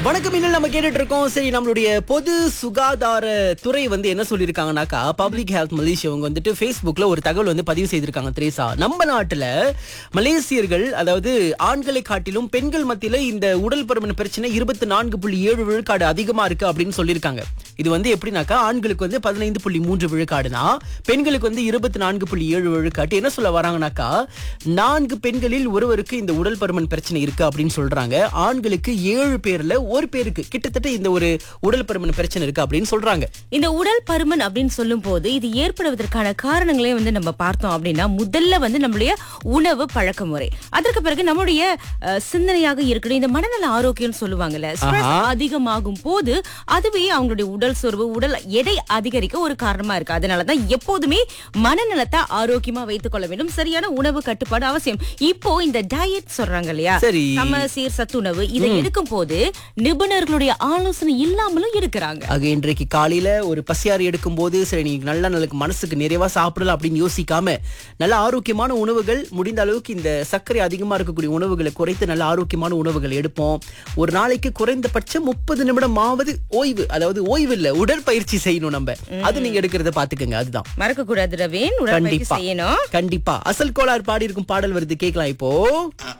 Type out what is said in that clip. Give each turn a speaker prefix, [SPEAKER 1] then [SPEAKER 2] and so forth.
[SPEAKER 1] வணக்கம் இன்னும் நம்ம கேட்டுட்டு இருக்கோம் சரி நம்மளுடைய பொது சுகாதார துறை வந்து என்ன சொல்லியிருக்காங்கனாக்கா பப்ளிக் ஹெல்த் மலேசியா அவங்க வந்துட்டு Facebookல ஒரு தகவல் வந்து பதிவு செய்திருக்காங்க திரேசா நம்ம நாட்டுல மலேசியர்கள் அதாவது ஆண்களை காட்டிலும் பெண்கள் மத்தியில இந்த உடல் பருமன் பிரச்சனை இருபத்தி நான்கு புள்ளி ஏழு விழுக்காடு அதிகமா இருக்கு அப்படின்னு சொல்லியிருக்காங்க இது வந்து எப்படின்னாக்கா ஆண்களுக்கு வந்து பதினைந்து புள்ளி மூன்று விழுக்காடுனா பெண்களுக்கு வந்து இருபத்தி நான்கு புள்ளி ஏழு விழுக்காட்டு என்ன சொல்ல வராங்கனாக்கா நான்கு பெண்களில் ஒருவருக்கு இந்த உடல் பருமன் பிரச்சனை இருக்கு அப்படின்னு சொல்றாங்க ஆண்களுக்கு ஏழு பேர்ல ஒரு பேருக்கு கிட்டத்தட்ட இந்த ஒரு உடல் பருமன் பிரச்சனை இருக்கு அப்படின்னு சொல்றாங்க
[SPEAKER 2] இந்த உடல் பருமன் அப்படின்னு சொல்லும் போது இது ஏற்படுவதற்கான காரணங்களே வந்து நம்ம பார்த்தோம் அப்படின்னா முதல்ல வந்து நம்மளுடைய உணவு பழக்க முறை அதற்கு பிறகு நம்மளுடைய அஹ், சிந்தனையாக இருக்கணும் இந்த மனநல ஆரோக்கியம் சொல்லுவாங்கல்ல stress
[SPEAKER 1] ஆஹா.
[SPEAKER 2] அதிகமாகும் போது அதுவே அவங்களுடைய உடல் சோர்வு உடல் எடை அதிகரிக்க ஒரு காரணமா இருக்கு அதனாலதான் எப்போதுமே மனநலத்தை ஆரோக்கியமா வைத்துக் கொள்ள வேண்டும் சரியான உணவு கட்டுப்பாடு அவசியம் இப்போ இந்த டயட் சொல்றாங்க இல்லையா
[SPEAKER 1] சரி.
[SPEAKER 2] சமசீர் சத்துணவு இதை எடுக்கும் போது நிபுணர்களுடைய ஆலோசனை இல்லாமலும் இருக்கிறாங்க
[SPEAKER 1] ஆக இன்றைக்கு காலையில ஒரு பசியாறு எடுக்கும் போது சரி நீ நல்ல நல்ல மனசுக்கு நிறைவா சாப்பிடலாம் அப்படின்னு யோசிக்காம நல்ல ஆரோக்கியமான உணவுகள் முடிந்த அளவுக்கு இந்த சர்க்கரை அதிகமா இருக்கக்கூடிய உணவுகளை குறைத்து நல்ல ஆரோக்கியமான உணவுகள் எடுப்போம் ஒரு நாளைக்கு குறைந்தபட்சம் முப்பது நிமிடம் ஆவது ஓய்வு அதாவது ஓய்வு இல்ல உடற்பயிற்சி செய்யணும் நம்ம அது நீங்க எடுக்கிறத பாத்துக்கங்க அதுதான்
[SPEAKER 2] மறக்க கூடாது ரவீன் உடற்பயிற்சி
[SPEAKER 1] கண்டிப்பா
[SPEAKER 2] செய்யணும்
[SPEAKER 1] கண்டிப்பா அசல் கோளாறு பாடி இருக்கும் பாடல் வருது கேட்கலாம் இப்போ